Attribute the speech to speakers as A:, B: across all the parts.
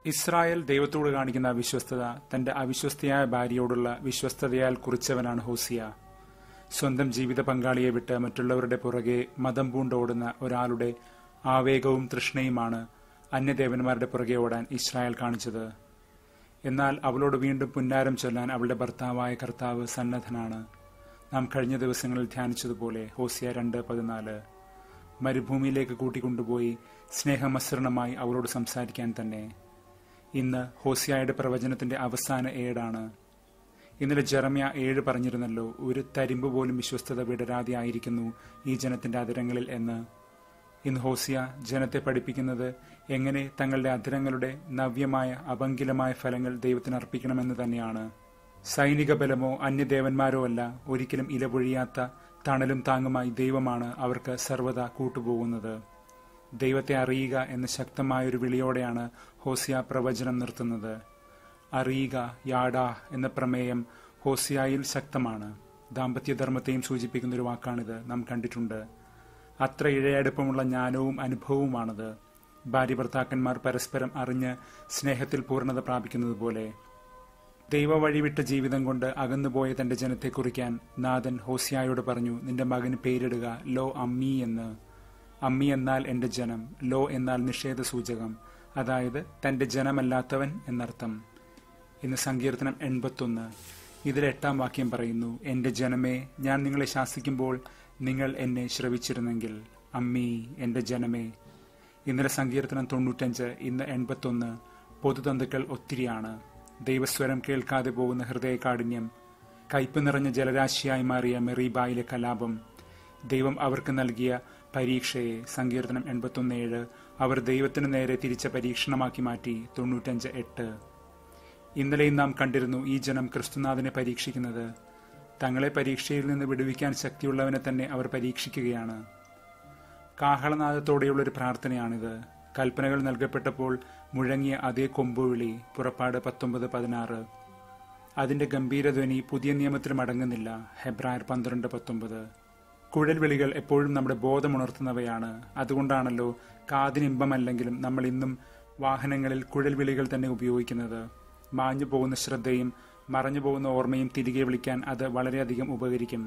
A: Israel ദൈവത്തോട് കാണിക്കുന്ന അവിശ്വസ്തത തന്റെ അവിശ്വസ്തയായ ഭാര്യയോടുള്ള വിശ്വസ്തതയാൽ കുറിച്ചവനാണ് ഹോസിയ സ്വന്തം ജീവിത പങ്കാളിയെ വിട്ട് മറ്റുള്ളവരുടെ പുറകെ മതം പൂണ്ടോടുന്ന ഒരാളുടെ ആവേഗവും തൃഷ്ണയുമാണ് അന്യദേവന്മാരുടെ പുറകെ ഓടാൻ ഇസ്രായേൽ കാണിച്ചത് എന്നാൽ അവളോട് വീണ്ടും പുന്നാരം ചൊല്ലാൻ അവളുടെ ഭർത്താവായ കർത്താവ് സന്നദ്ധനാണ് നാം കഴിഞ്ഞ ദിവസങ്ങളിൽ ധ്യാനിച്ചതുപോലെ ഹോസിയ രണ്ട് പതിനാല് മരുഭൂമിയിലേക്ക് കൂട്ടിക്കൊണ്ടുപോയി സ്നേഹമസൃണമായി അവളോട് സംസാരിക്കാൻ തന്നെ ഇന്ന് ഹോസിയായുടെ പ്രവചനത്തിന്റെ അവസാന ഏടാണ് ഇന്നലെ ജെറമ്യ ഏഴ് പറഞ്ഞിരുന്നല്ലോ ഒരു തരിമ്പ് പോലും വിശ്വസ്തത വിടരാതെ ആയിരിക്കുന്നു ഈ ജനത്തിന്റെ അതിരങ്ങളിൽ എന്ന് ഇന്ന് ഹോസിയ ജനത്തെ പഠിപ്പിക്കുന്നത് എങ്ങനെ തങ്ങളുടെ അതിരങ്ങളുടെ നവ്യമായ അപങ്കിലമായ ഫലങ്ങൾ ദൈവത്തിന് അർപ്പിക്കണമെന്ന് തന്നെയാണ് സൈനിക ബലമോ അന്യദേവന്മാരോ അല്ല ഒരിക്കലും ഇലപൊഴിയാത്ത തണലും താങ്ങുമായി ദൈവമാണ് അവർക്ക് സർവ്വത കൂട്ടുപോകുന്നത് ദൈവത്തെ അറിയുക എന്ന ശക്തമായൊരു വിളിയോടെയാണ് ഹോസിയ പ്രവചനം നിർത്തുന്നത് അറിയുക യാഡ എന്ന പ്രമേയം ഹോസിയായിൽ ശക്തമാണ് ദാമ്പത്യധർമ്മത്തെയും സൂചിപ്പിക്കുന്ന ഒരു വാക്കാണിത് നാം കണ്ടിട്ടുണ്ട് അത്ര ഇഴയടുപ്പമുള്ള ജ്ഞാനവും അനുഭവവുമാണത് ഭാര്യ ഭർത്താക്കന്മാർ പരസ്പരം അറിഞ്ഞ് സ്നേഹത്തിൽ പൂർണ്ണത പ്രാപിക്കുന്നത് പോലെ ദൈവ വഴിവിട്ട ജീവിതം കൊണ്ട് അകന്നുപോയ തന്റെ ജനത്തെ കുറിക്കാൻ നാഥൻ ഹോസിയായോട് പറഞ്ഞു നിന്റെ മകന് പേരിടുക ലോ അമ്മി എന്ന് അമ്മി എന്നാൽ എന്റെ ജനം ലോ എന്നാൽ നിഷേധ സൂചകം അതായത് തന്റെ ജനമല്ലാത്തവൻ എന്നർത്ഥം ഇന്ന് സങ്കീർത്തനം എൺപത്തൊന്ന് ഇതിൽ എട്ടാം വാക്യം പറയുന്നു എന്റെ ജനമേ ഞാൻ നിങ്ങളെ ശാസിക്കുമ്പോൾ നിങ്ങൾ എന്നെ ശ്രവിച്ചിരുന്നെങ്കിൽ അമ്മി എന്റെ ജനമേ ഇന്നലെ സങ്കീർത്തനം തൊണ്ണൂറ്റഞ്ച് ഇന്ന് എൺപത്തൊന്ന് പൊതുതന്തുക്കൾ ഒത്തിരിയാണ് ദൈവസ്വരം കേൾക്കാതെ പോകുന്ന ഹൃദയകാഠിന്യം കയ്പ് നിറഞ്ഞ ജലരാശിയായി മാറിയ മെറീബായിലെ കലാപം ദൈവം അവർക്ക് നൽകിയ പരീക്ഷയെ സങ്കീർത്തനം എൺപത്തൊന്നേഴ് അവർ ദൈവത്തിനു നേരെ തിരിച്ച പരീക്ഷണമാക്കി മാറ്റി തൊണ്ണൂറ്റഞ്ച് എട്ട് ഇന്നലെയും നാം കണ്ടിരുന്നു ഈ ജനം ക്രിസ്തുനാഥനെ പരീക്ഷിക്കുന്നത് തങ്ങളെ പരീക്ഷയിൽ നിന്ന് വിടുവിക്കാൻ ശക്തിയുള്ളവനെ തന്നെ അവർ പരീക്ഷിക്കുകയാണ് കാഹളനാദത്തോടെയുള്ളൊരു പ്രാർത്ഥനയാണിത് കൽപ്പനകൾ നൽകപ്പെട്ടപ്പോൾ മുഴങ്ങിയ അതേ കൊമ്പുവിളി പുറപ്പാട് പത്തൊമ്പത് പതിനാറ് അതിന്റെ ഗംഭീരധ്വനി പുതിയ നിയമത്തിലും അടങ്ങുന്നില്ല ഹെബ്രായർ പന്ത്രണ്ട് പത്തൊമ്പത് കുഴൽ വിളികൾ എപ്പോഴും നമ്മുടെ ബോധമുണർത്തുന്നവയാണ് അതുകൊണ്ടാണല്ലോ കാതിനിമ്പമല്ലെങ്കിലും നമ്മൾ ഇന്നും വാഹനങ്ങളിൽ കുഴൽ വിളികൾ തന്നെ ഉപയോഗിക്കുന്നത് മാഞ്ഞു പോകുന്ന ശ്രദ്ധയും മറഞ്ഞു പോകുന്ന ഓർമ്മയും തിരികെ വിളിക്കാൻ അത് വളരെയധികം ഉപകരിക്കും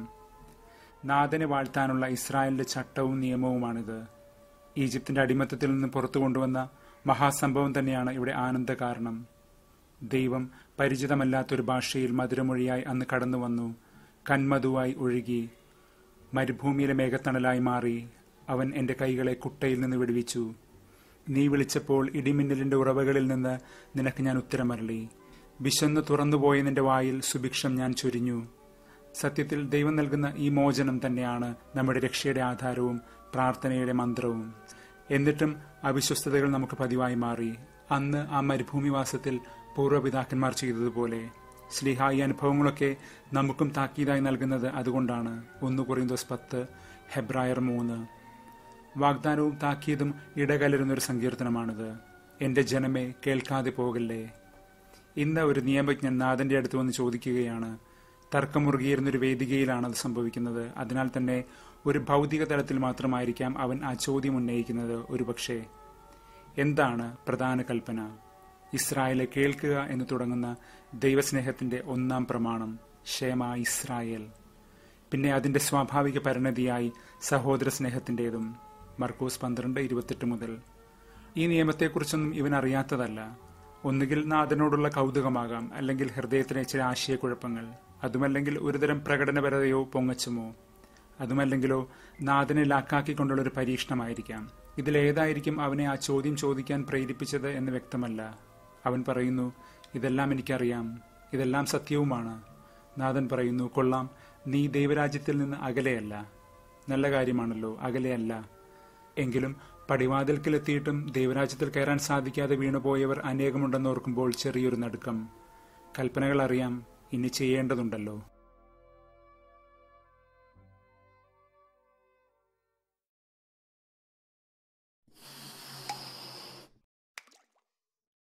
A: നാഥനെ വാഴ്ത്താനുള്ള ഇസ്രായേലിന്റെ ചട്ടവും നിയമവുമാണിത് ഈജിപ്തിന്റെ അടിമത്തത്തിൽ നിന്ന് പുറത്തു കൊണ്ടുവന്ന മഹാസംഭവം തന്നെയാണ് ഇവിടെ ആനന്ദ കാരണം ദൈവം പരിചിതമല്ലാത്തൊരു ഭാഷയിൽ മധുരമൊഴിയായി അന്ന് കടന്നു വന്നു കന്മധുവായി ഒഴുകി മരുഭൂമിയിലെ മേഘത്തണലായി മാറി അവൻ എന്റെ കൈകളെ കുട്ടയിൽ നിന്ന് വിടുവിച്ചു നീ വിളിച്ചപ്പോൾ ഇടിമിന്നലിന്റെ ഉറവകളിൽ നിന്ന് നിനക്ക് ഞാൻ ഉത്തരമരളി വിശന്ന് തുറന്നുപോയ നിന്റെ വായിൽ സുഭിക്ഷം ഞാൻ ചൊരിഞ്ഞു സത്യത്തിൽ ദൈവം നൽകുന്ന ഈ മോചനം തന്നെയാണ് നമ്മുടെ രക്ഷയുടെ ആധാരവും പ്രാർത്ഥനയുടെ മന്ത്രവും എന്നിട്ടും അവിശ്വസ്തതകൾ നമുക്ക് പതിവായി മാറി അന്ന് ആ മരുഭൂമിവാസത്തിൽ പൂർവ്വപിതാക്കന്മാർ ചെയ്തതുപോലെ സ്ലിഹ ഈ അനുഭവങ്ങളൊക്കെ നമുക്കും താക്കീതായി നൽകുന്നത് അതുകൊണ്ടാണ് ഒന്ന് കുറയുന്നോസ് പത്ത് ഹെബ്രായർ മൂന്ന് വാഗ്ദാനവും താക്കീതും ഇടകലരുന്നൊരു സങ്കീർത്തനമാണിത് എന്റെ ജനമേ കേൾക്കാതെ പോകല്ലേ ഇന്ന് ഒരു നിയമജ്ഞൻ നാഥന്റെ അടുത്ത് വന്ന് ചോദിക്കുകയാണ് തർക്കമുറുകിയിരുന്നൊരു വേദികയിലാണ് അത് സംഭവിക്കുന്നത് അതിനാൽ തന്നെ ഒരു ഭൗതിക തലത്തിൽ മാത്രമായിരിക്കാം അവൻ ആ ചോദ്യം ഉന്നയിക്കുന്നത് ഒരുപക്ഷെ എന്താണ് പ്രധാന കൽപ്പന ഇസ്രായേലെ കേൾക്കുക എന്ന് തുടങ്ങുന്ന ദൈവസ്നേഹത്തിന്റെ ഒന്നാം പ്രമാണം ക്ഷേമ ഇസ്രായേൽ പിന്നെ അതിന്റെ സ്വാഭാവിക പരിണതിയായി സഹോദര സ്നേഹത്തിന്റേതും മർക്കോസ് പന്ത്രണ്ട് ഇരുപത്തെട്ട് മുതൽ ഈ നിയമത്തെക്കുറിച്ചൊന്നും ഇവൻ അറിയാത്തതല്ല ഒന്നുകിൽ നാഥനോടുള്ള കൗതുകമാകാം അല്ലെങ്കിൽ ഹൃദയത്തിലെ ചില ആശയക്കുഴപ്പങ്ങൾ അതുമല്ലെങ്കിൽ ഒരുതരം പ്രകടനപരതയോ പൊങ്ങച്ചമോ അതുമല്ലെങ്കിലോ നാഥനെ ലാക്കാക്കിക്കൊണ്ടുള്ള ഒരു പരീക്ഷണമായിരിക്കാം ഇതിലേതായിരിക്കും അവനെ ആ ചോദ്യം ചോദിക്കാൻ പ്രേരിപ്പിച്ചത് എന്ന് വ്യക്തമല്ല അവൻ പറയുന്നു ഇതെല്ലാം എനിക്കറിയാം ഇതെല്ലാം സത്യവുമാണ് നാഥൻ പറയുന്നു കൊള്ളാം നീ ദൈവരാജ്യത്തിൽ നിന്ന് അകലെയല്ല നല്ല കാര്യമാണല്ലോ അകലെയല്ല എങ്കിലും പടിവാതിൽക്കിലെത്തിയിട്ടും ദൈവരാജ്യത്തിൽ കയറാൻ സാധിക്കാതെ വീണുപോയവർ അനേകമുണ്ടെന്നോർക്കുമ്പോൾ ചെറിയൊരു നടുക്കം കൽപ്പനകൾ അറിയാം ഇനി ചെയ്യേണ്ടതുണ്ടല്ലോ